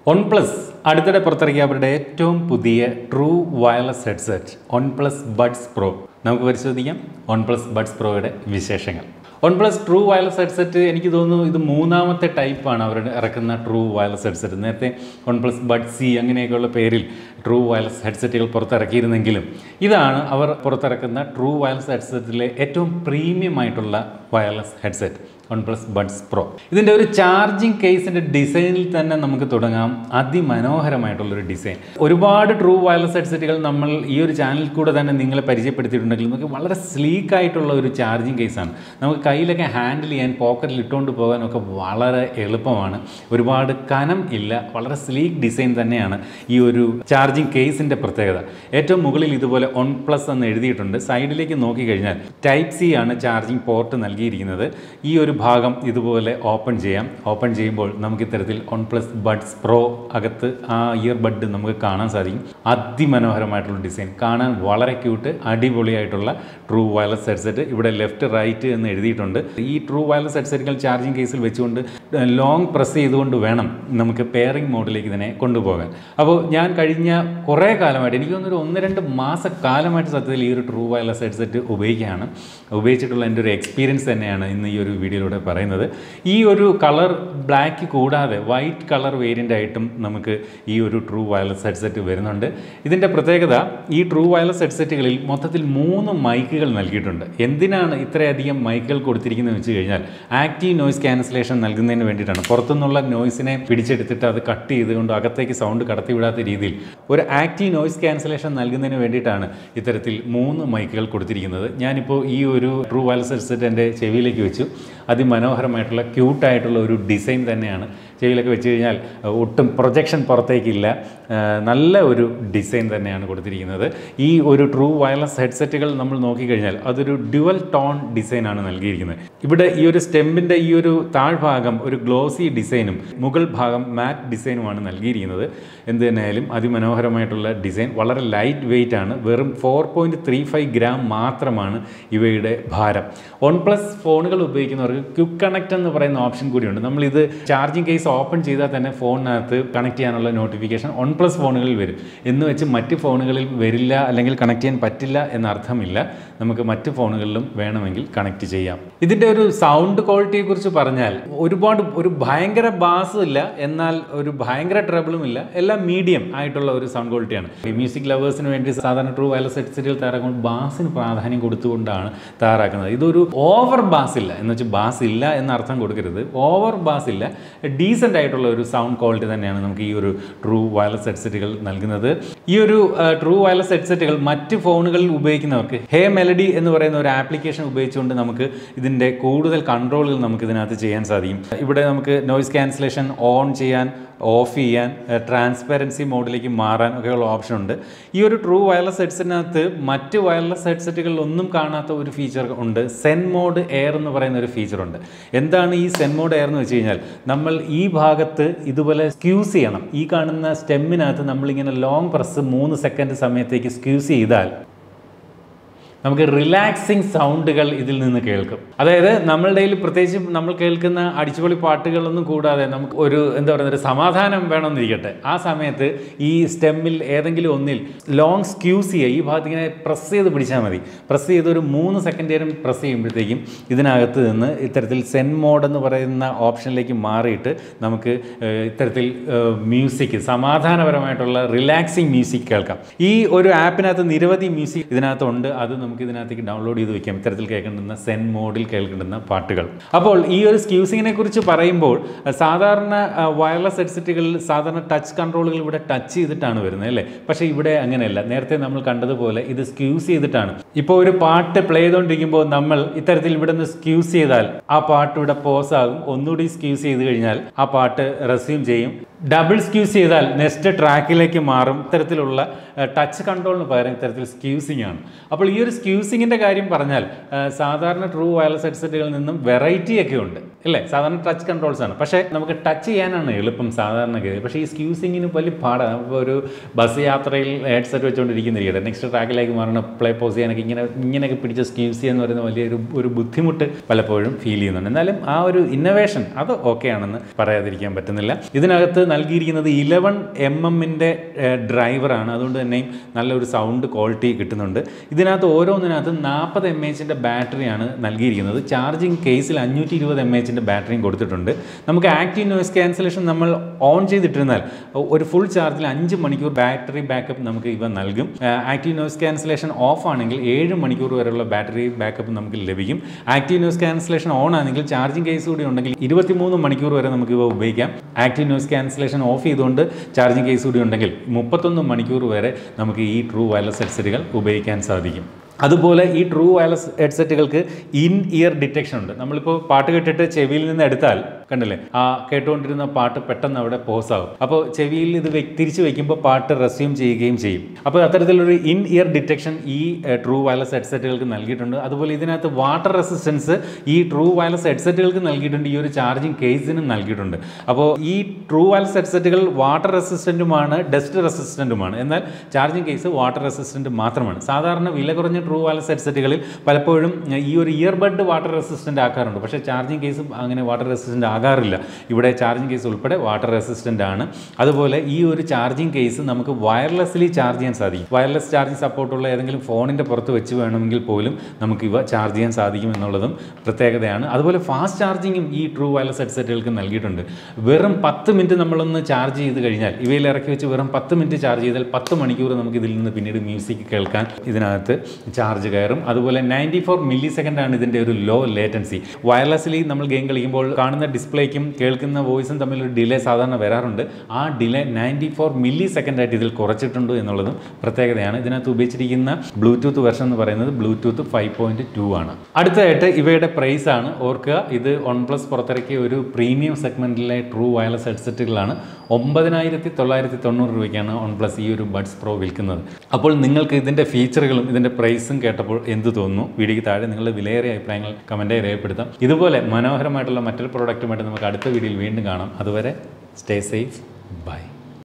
one plus അടുത്തിടെ പുറത്തിറക്കിയ അവരുടെ ഏറ്റവും പുതിയ true wireless headset OnePlus Buds Pro നമുക്ക് പരിശോധിക്കാം വൺ പ്ലസ് ബഡ്സ് പ്രോയുടെ വിശേഷങ്ങൾ OnePlus true wireless headset എനിക്ക് തോന്നുന്നു ഇത് മൂന്നാമത്തെ ടൈപ്പാണ് അവർ ഇറക്കുന്ന ട്രൂ വയർലെസ് ഹെഡ്സെറ്റ് നേരത്തെ വൺ പ്ലസ് ബഡ് സി അങ്ങനെയൊക്കെയുള്ള പേരിൽ ട്രൂ വയർലെസ് ഹെഡ്സെറ്റുകൾ പുറത്തിറക്കിയിരുന്നെങ്കിലും ഇതാണ് അവർ പുറത്തിറക്കുന്ന ട്രൂ വയർലെസ് ഹെഡ്സെറ്റിലെ ഏറ്റവും പ്രീമിയം ആയിട്ടുള്ള wireless headset OnePlus Buds Pro ഇതിൻ്റെ ഒരു ചാർജിങ് കേസിൻ്റെ ഡിസൈനിൽ തന്നെ നമുക്ക് തുടങ്ങാം അതിമനോഹരമായിട്ടുള്ളൊരു ഡിസൈൻ ഒരുപാട് ട്രൂ വയർലെസ് ഹെഡ്സെറ്റുകൾ നമ്മൾ ഈ ഒരു ചാനലിൽ കൂടെ തന്നെ നിങ്ങളെ പരിചയപ്പെടുത്തിയിട്ടുണ്ടെങ്കിൽ നമുക്ക് വളരെ സ്ലീക്ക് ആയിട്ടുള്ള ഒരു ചാർജിങ് കേസാണ് നമുക്ക് കയ്യിലൊക്കെ ഹാൻഡിൽ ചെയ്യാൻ പോക്കറ്റിൽ ഇട്ടുകൊണ്ട് പോകാനൊക്കെ വളരെ എളുപ്പമാണ് ഒരുപാട് കനം ഇല്ല വളരെ സ്ലീക്ക് ഡിസൈൻ തന്നെയാണ് ഈ ഒരു ചാർജിങ് കേസിൻ്റെ പ്രത്യേകത ഏറ്റവും മുകളിൽ ഇതുപോലെ ഒൺ പ്ലസ് എന്ന് എഴുതിയിട്ടുണ്ട് സൈഡിലേക്ക് നോക്കിക്കഴിഞ്ഞാൽ ടൈപ്പ് സി ആണ് ചാർജിങ് പോർട്ട് നൽകിയിരിക്കുന്നത് ഈ ഒരു ഭാഗം ഇതുപോലെ ഓപ്പൺ ചെയ്യാം ഓപ്പൺ ചെയ്യുമ്പോൾ നമുക്ക് ഇത്തരത്തിൽ ഒൺ പ്ലസ് ബഡ്സ് പ്രോ അകത്ത് ആ ഇയർ ബഡ് നമുക്ക് കാണാൻ സാധിക്കും അതിമനോഹരമായിട്ടുള്ള ഡിസൈൻ കാണാൻ വളരെ ക്യൂട്ട് അടിപൊളിയായിട്ടുള്ള ട്രൂ വയർലെസ് ഹെഡ്സെറ്റ് ഇവിടെ ലെഫ്റ്റ് റൈറ്റ് എന്ന് എഴുതിയിട്ടുണ്ട് ഈ ട്രൂ വയർലെസ് ഹെഡ്സെറ്റുകൾ ചാർജിങ് കേസിൽ വെച്ചുകൊണ്ട് ലോങ് പ്രസ് ചെയ്തുകൊണ്ട് വേണം നമുക്ക് പെയറിംഗ് മോഡിലേക്ക് ഇതിനെ കൊണ്ടുപോകാൻ അപ്പോൾ ഞാൻ കഴിഞ്ഞ കുറേ കാലമായിട്ട് എനിക്ക് തോന്നുന്നു ഒരു ഒന്ന് രണ്ട് മാസക്കാലമായിട്ട് സത്യത്തിൽ ഈ ഒരു ട്രൂ വയർലെസ് ഹെഡ്സെറ്റ് ഉപയോഗിക്കുകയാണ് ഉപയോഗിച്ചിട്ടുള്ള എൻ്റെ ഒരു എക്സ്പീരിയൻസ് തന്നെയാണ് ഇന്ന് ഈ ഒരു വീഡിയോയിലൂടെ പറയുന്നത് ഈ ഒരു കളർ ബ്ലാക്ക് കൂടാതെ വൈറ്റ് കളർ വേരിയൻ്റ് ആയിട്ടും നമുക്ക് ഈ ഒരു ട്രൂ വയർലെസ് ഹെഡ്സെറ്റ് വരുന്നുണ്ട് ഇതിൻ്റെ പ്രത്യേകത ഈ ട്രൂ വയർലെസ് ഹെഡ്സെറ്റുകളിൽ മൊത്തത്തിൽ മൂന്ന് മൈക്കുകൾ നൽകിയിട്ടുണ്ട് എന്തിനാണ് ഇത്രയധികം മൈക്കുകൾ കൊടുത്തിരിക്കുന്നത് വെച്ച് കഴിഞ്ഞാൽ ആക്റ്റീവ് നോയ്സ് ക്യാൻസലേഷൻ നൽകുന്നതിന് വേണ്ടിയിട്ടാണ് പുറത്തുനിന്നുള്ള നോയ്സിനെ പിടിച്ചെടുത്തിട്ട് അത് കട്ട് ചെയ്തുകൊണ്ട് അകത്തേക്ക് സൗണ്ട് കടത്തിവിടാത്ത രീതിയിൽ ഒരു ആക്റ്റീവ് നോയ്സ് ക്യാൻസലേഷൻ നൽകുന്നതിന് വേണ്ടിയിട്ടാണ് ഇത്തരത്തിൽ മൂന്ന് മൈക്കുകൾ കൊടുത്തിരിക്കുന്നത് ഞാനിപ്പോൾ ഈ ഒരു ട്രൂ വയർലെസ് ഹെഡ്സെറ്റ് എൻ്റെ ചെവിയിലേക്ക് വെച്ചു അതിമനോഹരമായിട്ടുള്ള ക്യൂട്ടായിട്ടുള്ള ഒരു ഡിസൈൻ തന്നെയാണ് ചെവിയിലൊക്കെ വെച്ച് കഴിഞ്ഞാൽ ഒട്ടും പ്രൊജക്ഷൻ പുറത്തേക്കില്ല നല്ല ഒരു ഡിസൈൻ തന്നെയാണ് കൊടുത്തിരിക്കുന്നത് ഈ ഒരു ട്രൂ വയർലെസ് ഹെഡ്സെറ്റുകൾ നമ്മൾ നോക്കിക്കഴിഞ്ഞാൽ അതൊരു ഡ്യുവൽ ടോൺ ഡിസൈനാണ് നൽകിയിരിക്കുന്നത് ഇവിടെ ഈ ഒരു സ്റ്റെമ്പിൻ്റെ ഈ ഒരു താഴ്ഭാഗം ഒരു ഗ്ലോസി ഡിസൈനും മുകൾ ഭാഗം മാറ്റ് ഡിസൈനുമാണ് നൽകിയിരിക്കുന്നത് എന്ത് തന്നെയായാലും അതിമനോഹരമായിട്ടുള്ള ഡിസൈൻ വളരെ ലൈറ്റ് വെയിറ്റ് ആണ് വെറും four point three five gram മാത്രമാണ് ഇവയുടെ ഭാരം വൺ പ്ലസ് ഫോണുകൾ ഉപയോഗിക്കുന്നവർക്ക് ക്വിക്ക് കണക്ട് എന്ന് പറയുന്ന ഓപ്ഷൻ കൂടിയുണ്ട് നമ്മളിത് ചാർജിങ് കേസ് ഓപ്പൺ ചെയ്താൽ തന്നെ ഫോണിനകത്ത് കണക്ട് ചെയ്യാനുള്ള നോട്ടിഫിക്കേഷൻ വൺ പ്ലസ് ഫോണുകളിൽ വരും എന്ന് വെച്ച് മറ്റ് ഫോണുകളിൽ വരില്ല അല്ലെങ്കിൽ കണക്ട് ചെയ്യാൻ പറ്റില്ല എന്ന അർത്ഥമില്ല നമുക്ക് മറ്റ് ഫോണുകളിലും വേണമെങ്കിൽ കണക്ട് ചെയ്യാം ഇതിൻ്റെ ഒരു സൗണ്ട് ക്വാളിറ്റിയെ കുറിച്ച് പറഞ്ഞാൽ ഒരുപാട് ഒരു ഭയങ്കര ബാസും ഇല്ല എന്നാൽ ഒരു ഭയങ്കര ട്രബിളും ഇല്ല എല്ലാം മീഡിയം ആയിട്ടുള്ള ഒരു സൗണ്ട് ക്വാളിറ്റിയാണ് ഈ മ്യൂസിക് ലവേഴ്സിന് വേണ്ടി സാധാരണ ട്രൂ വയർലെസ് ഹെഡ്സെറ്റുകൾ തയ്യാറാക്കുമ്പോൾ ബാസിന് പ്രാധാന്യം കൊടുത്തുകൊണ്ടാണ് തയ്യാറാക്കുന്നത് ഇതൊരു ഓവർ ബാസ് ഇല്ല എന്ന് വെച്ചാൽ ബാസ് ഇല്ല എന്ന അർത്ഥം കൊടുക്കരുത് ഓവർ ബാസ് ഇല്ല ഡീസൻ്റ് ആയിട്ടുള്ള ഒരു സൗണ്ട് ക്വാളിറ്റി തന്നെയാണ് നമുക്ക് ഈ ഒരു ട്രൂ വയർലെസ് ഹെഡ്സെറ്റുകൾ നൽകുന്നത് ഈ ഒരു ട്രൂ വയർലെസ് ഹെഡ്സെറ്റുകൾ മറ്റ് ഫോണുകളിൽ ഉപയോഗിക്കുന്നവർക്ക് ഹേ മെലഡി എന്ന് പറയുന്ന ഒരു ആപ്ലിക്കേഷൻ ഉപയോഗിച്ചുകൊണ്ട് നമുക്ക് ഇതിൻ്റെ കൂടുതൽ കൺട്രോളുകൾ നമുക്ക് ഇതിനകത്ത് ചെയ്യാൻ സാധിക്കും ഇവിടെ നമുക്ക് നോയ്സ് ക്യാൻസലേഷൻ ഓൺ ചെയ്യാൻ ഓഫ് ചെയ്യാൻ ട്രാൻസ്പെറൻസി മോഡിലേക്ക് മാറാൻ ഒക്കെയുള്ള ഓപ്ഷൻ ഉണ്ട് ഈ ഒരു ട്രൂ വയർലെസ് ഹെഡ്സെറ്റിനകത്ത് മറ്റ് വയർലെസ് ഹെഡ്സെറ്റുകളിൽ ഒന്നും കാണാത്ത ഒരു ഫീച്ചർ ഉണ്ട് സെൻ മോഡ് എയർ എന്ന് പറയുന്ന ഒരു ഫീച്ചറുണ്ട് എന്താണ് ഈ സെൻ മോഡ് എയർ എന്ന് വെച്ച് കഴിഞ്ഞാൽ നമ്മൾ ഈ ഭാഗത്ത് ഇതുപോലെ സ്ക്യൂസ് ചെയ്യണം ഈ കാണുന്ന സ്റ്റെമ്മിനകത്ത് നമ്മളിങ്ങനെ ലോങ് പ്രസ് മൂന്ന് സെക്കൻഡ് സമയത്തേക്ക് സ്ക്യൂസ് ചെയ്താൽ നമുക്ക് റിലാക്സിങ് സൗണ്ടുകൾ ഇതിൽ നിന്ന് കേൾക്കും അതായത് നമ്മളുടെ കയ്യിൽ പ്രത്യേകിച്ച് നമ്മൾ കേൾക്കുന്ന അടിച്ചുപൊളി പാട്ടുകളൊന്നും കൂടാതെ നമുക്ക് ഒരു എന്താ പറയുക ഒരു സമാധാനം വേണമെന്നിരിക്കട്ടെ ആ സമയത്ത് ഈ സ്റ്റെമ്മിൽ ഏതെങ്കിലും ഒന്നിൽ ലോങ് സ്ക്യൂസ് ചെയ്യുക ഈ ഭാഗത്ത് ഇങ്ങനെ പ്രസ് ചെയ്ത് പിടിച്ചാൽ മതി പ്രസ് ചെയ്ത് ഒരു മൂന്ന് സെക്കൻഡ് നേരം പ്രസ് ചെയ്യുമ്പോഴത്തേക്കും ഇതിനകത്ത് നിന്ന് ഇത്തരത്തിൽ സെൻ മോഡ് എന്ന് പറയുന്ന ഓപ്ഷനിലേക്ക് മാറിയിട്ട് നമുക്ക് ഇത്തരത്തിൽ മ്യൂസിക് സമാധാനപരമായിട്ടുള്ള റിലാക്സിങ് മ്യൂസിക് കേൾക്കാം ഈ ഒരു ആപ്പിനകത്ത് നിരവധി മ്യൂസിക് ഇതിനകത്തുണ്ട് അത് നമുക്ക് ഇതിനകത്തേക്ക് ഡൗൺലോഡ് ചെയ്ത് വെക്കാം ഇത്തരത്തിൽ കേൾക്കേണ്ടുന്ന സെൻ മോഡിൽ കേൾക്കേണ്ടുന്ന പാട്ടുകൾ അപ്പോൾ ഈ ഒരു സ്ക്യൂസിങ്ങിനെ കുറിച്ച് പറയുമ്പോൾ സാധാരണ വയർലെസ് ഹെഡ്സെറ്റുകളിൽ സാധാരണ ടച്ച് കൺട്രോളുകൾ ഇവിടെ ടച്ച് ചെയ്തിട്ടാണ് വരുന്നത് അല്ലേ പക്ഷേ ഇവിടെ അങ്ങനെയല്ല നേരത്തെ നമ്മൾ കണ്ടതുപോലെ ഇത് സ്ക്യൂസ് ചെയ്തിട്ടാണ് ഇപ്പോൾ ഒരു പാട്ട് പ്ലേ ചെയ്തുകൊണ്ടിരിക്കുമ്പോൾ നമ്മൾ ഇത്തരത്തിൽ ഇവിടെ നിന്ന് സ്ക്യൂസ് ചെയ്താൽ ആ പാട്ട് ഇവിടെ പോസ് ആകും ഒന്നുകൂടി സ്ക്യൂസ് ചെയ്ത് കഴിഞ്ഞാൽ ആ പാട്ട് റെസ്യൂം ചെയ്യും ഡബിൾ സ്ക്യൂസ് ചെയ്താൽ നെക്സ്റ്റ് ട്രാക്കിലേക്ക് മാറും ഇത്തരത്തിലുള്ള ടച്ച് കൺട്രോളിന് പകരം ഇത്തരത്തിൽ സ്ക്യൂസിംഗ് ആണ് അപ്പോൾ ഈ ഒരു സ്ക്യൂസിങ്ങിൻ്റെ കാര്യം പറഞ്ഞാൽ സാധാരണ ട്രൂ വയർലെസ് ഹെഡ്സെറ്റുകളിൽ നിന്നും വെറൈറ്റി ഒക്കെ ഉണ്ട് അല്ലേ സാധാരണ ടച്ച് കൺട്രോൾസ് ആണ് പക്ഷേ നമുക്ക് ടച്ച് ചെയ്യാനാണ് എളുപ്പം സാധാരണഗതി പക്ഷേ ഈ സ്ക്യൂസിങ്ങിന് വലിയ പാടാണ് ഇപ്പോൾ ഒരു ബസ് യാത്രയിൽ ഹെഡ്സെറ്റ് വെച്ചുകൊണ്ടിരിക്കുന്നിരിക്കട്ടെ നെക്സ്റ്റ് ട്രാക്കിലേക്ക് മാറണം പ്ലേ പോസ് ചെയ്യാനൊക്കെ ഇങ്ങനെ ഇങ്ങനെയൊക്കെ പിടിച്ച് സ്ക്യൂസ് ചെയ്യുക എന്ന് പറയുന്ന വലിയൊരു ഒരു ബുദ്ധിമുട്ട് പലപ്പോഴും ഫീൽ ചെയ്യുന്നുണ്ട് എന്നാലും ആ ഒരു ഇന്നോവേഷൻ അത് ഓക്കെ ആണെന്ന് പറയാതിരിക്കാൻ പറ്റുന്നില്ല ഇതിനകത്ത് നൽകിയിരിക്കുന്നത് ഇലവൻ എം എമ്മിൻ്റെ ഡ്രൈവറാണ് അതുകൊണ്ട് തന്നെയും നല്ലൊരു സൗണ്ട് ക്വാളിറ്റി കിട്ടുന്നുണ്ട് ഇതിനകത്ത് ഓരോന്നിനകത്ത് നാൽപ്പത് എം എച്ചിൻ്റെ ബാറ്ററിയാണ് നൽകിയിരിക്കുന്നത് ചാർജിങ് കേസിൽ അഞ്ഞൂറ്റി ഇരുപത് എം എച്ചിൻ്റെ ബാറ്ററിയും കൊടുത്തിട്ടുണ്ട് നമുക്ക് ആക്റ്റീവ് നോയ്സ് ക്യാൻസലേഷൻ നമ്മൾ ഓൺ ചെയ്തിട്ടിരുന്നാൽ ഒരു ഫുൾ ചാർജിൽ അഞ്ച് മണിക്കൂർ ബാറ്ററി ബാക്കപ്പ് നമുക്ക് ഇവ നൽകും ആക്റ്റീവ് നോയ്സ് ക്യാൻസലേഷൻ ഓഫ് ആണെങ്കിൽ ഏഴ് മണിക്കൂർ വരെയുള്ള ബാറ്ററി ബാക്കപ്പ് നമുക്ക് ലഭിക്കും ആക്റ്റീവ് നോയ്സ് ക്യാൻസലേഷൻ ഓൺ ആണെങ്കിൽ ചാർജിങ് കേസ് കൂടി ഉണ്ടെങ്കിൽ ഇരുപത്തിമൂന്ന് മണിക്കൂർ വരെ നമുക്ക് ഇവ ഉപയോഗിക്കാം ആക്റ്റീവ് നോയ്സ് ക്യാൻസലേഷൻ ഓഫ് ചെയ്തുകൊണ്ട് ചാർജിങ് കേസ് കൂടി ഉണ്ടെങ്കിൽ മുപ്പത്തൊന്ന് മണിക്കൂർ വരെ നമുക്ക് ഈ ട്രൂ വയർലെസ് ഹെഡ്സെറ്റുകൾ ഉപയോഗിക്കാൻ സാധിക്കും അതുപോലെ ഈ ട്രൂ വയർലെസ് ഹെഡ്സെറ്റുകൾക്ക് ഇൻ ഇയർ ഡിറ്റക്ഷൻ ഉണ്ട് നമ്മളിപ്പോൾ പാട്ട് കേട്ടിട്ട് ചെവിയിൽ നിന്ന് എടുത്താൽ കണ്ടില്ലേ ആ കേട്ടുകൊണ്ടിരുന്ന പാട്ട് പെട്ടെന്ന് അവിടെ പോസ് ആകും അപ്പോൾ ചെവിയിൽ ഇത് വെ- തിരിച്ച് വയ്ക്കുമ്പോൾ പാട്ട് റെസ്യൂം ചെയ്യുകയും ചെയ്യും അപ്പോൾ അത്തരത്തിലൊരു ഇൻ ഇയർ ഡിറ്റക്ഷൻ ഈ ട്രൂ വയർലെസ് ഹെഡ്സെറ്റുകൾക്ക് നൽകിയിട്ടുണ്ട് അതുപോലെ ഇതിനകത്ത് വാട്ടർ റെസിസ്റ്റൻസ് ഈ ട്രൂ വയർലെസ് ഹെഡ്സെറ്റുകൾക്ക് നൽകിയിട്ടുണ്ട് ഈ ഒരു ചാർജിങ് കേസിനും നൽകിയിട്ടുണ്ട് അപ്പോൾ ഈ ട്രൂ വയർലെസ് ഹെഡ്സെറ്റുകൾ വാട്ടർ റെസിസ്റ്റൻറ്റുമാണ് ഡസ്റ്റ് റെസിസ്റ്റൻറ്റുമാണ് എന്നാൽ ചാർജിങ് കേസ് വാട്ടർ റെസിസ്റ്റൻറ്റ് മാത്രമാണ് സാധാരണ വില കുറഞ്ഞ ട്രൂ വയർലെസ് ഹെഡ്സെറ്റുകളിൽ പലപ്പോഴും ഈ ഒരു ഇയർബഡ് വാട്ടർ റെസിസ്റ്റൻ്റ് ആക്കാറുണ്ട് പക്ഷേ ചാർജിങ് കേസ് അങ്ങനെ വാട്ടർ റെസിസ്റ്റൻ്റ് ആകാറില്ല ഇവിടെ ചാർജിങ് കേസ് ഉൾപ്പെടെ വാട്ടർ റെസിസ്റ്റൻ്റ് ആണ് അതുപോലെ ഈ ഒരു ചാർജിങ് കേസ് നമുക്ക് വയർലെസ്ലി ചാർജ് ചെയ്യാൻ സാധിക്കും വയർലെസ് ചാർജിങ് സപ്പോർട്ടുള്ള ഏതെങ്കിലും ഫോണിൻ്റെ പുറത്ത് വെച്ച് വേണമെങ്കിൽ പോലും നമുക്ക് ഇവ ചാർജ് ചെയ്യാൻ സാധിക്കും എന്നുള്ളതും പ്രത്യേകതയാണ് അതുപോലെ ഫാസ്റ്റ് ചാർജിങ്ങും ഈ ട്രൂ വയർലെസ് ഹെഡ്സെറ്റുകൾക്ക് നൽകിയിട്ടുണ്ട് വെറും പത്ത് മിനിറ്റ് നമ്മളൊന്ന് ചാർജ് ചെയ്ത് കഴിഞ്ഞാൽ ഇവയിൽ ഇറക്കി വെച്ച് വെറും പത്ത് മിനിറ്റ് ചാർജ് ചെയ്താൽ പത്ത് മണിക്കൂർ നമുക്ക് ഇതിൽ നിന്ന് പിന്നീട് മ്യൂസിക് കേൾക്കാൻ ഇതിനകത്ത് ചാർജ് കയറും അതുപോലെ നയൻറ്റി ഫോർ മില്ലി സെക്കൻഡ് ആണ് ഇതിൻ്റെ ഒരു ലോ ലേറ്റൻസി വയർലെസ്ലി നമ്മൾ ഗെയിം കളിക്കുമ്പോൾ കാണുന്ന ഡിസ്പ്ലേക്കും കേൾക്കുന്ന വോയിസും തമ്മിൽ ഒരു ഡിലേ സാധാരണ വരാറുണ്ട് ആ delay ninety four millisecond ആയിട്ട് ഇതിൽ കുറച്ചിട്ടുണ്ട് എന്നുള്ളതും പ്രത്യേകതയാണ് ഇതിനകത്ത് ഉപയോഗിച്ചിരിക്കുന്ന ബ്ലൂടൂത്ത് വെർഷൻ എന്ന് പറയുന്നത് ബ്ലൂടൂത്ത് ഫൈവ് പോയിന്റ് ടു ആണ് അടുത്തതായിട്ട് ഇവയുടെ പ്രൈസ് ആണ് ഓർക്കുക ഇത് വൺ പ്ലസ് പുറത്തിറക്കിയ ഒരു പ്രീമിയം സെഗ്മെന്റിലെ ട്രൂ വയർലെസ് ഹെഡ്സെറ്റുകളാണ് ഒമ്പതിനായിരത്തി തൊള്ളായിരത്തി തൊണ്ണൂറ് രൂപയ്ക്കാണ് വൺ പ്ലസ് ഈ ഒരു ബഡ്സ് പ്രോ വിൽക്കുന്നത് അപ്പോൾ നിങ്ങൾക്ക് ഇതിൻ്റെ ഫീച്ചറുകളും ഇതിൻ്റെ പ്രൈസും കേട്ടപ്പോൾ എന്ത് തോന്നുന്നു വീഡിയോയ്ക്ക് താഴെ നിങ്ങളുടെ വിലയേറിയ അഭിപ്രായങ്ങൾ കമൻറ്റായി രേഖപ്പെടുത്താം ഇതുപോലെ മനോഹരമായിട്ടുള്ള മറ്റൊരു പ്രോഡക്റ്റുമായിട്ട് നമുക്ക് അടുത്ത വീഡിയോയിൽ വീണ്ടും കാണാം അതുവരെ സ്റ്റേ സേഫ് ബൈ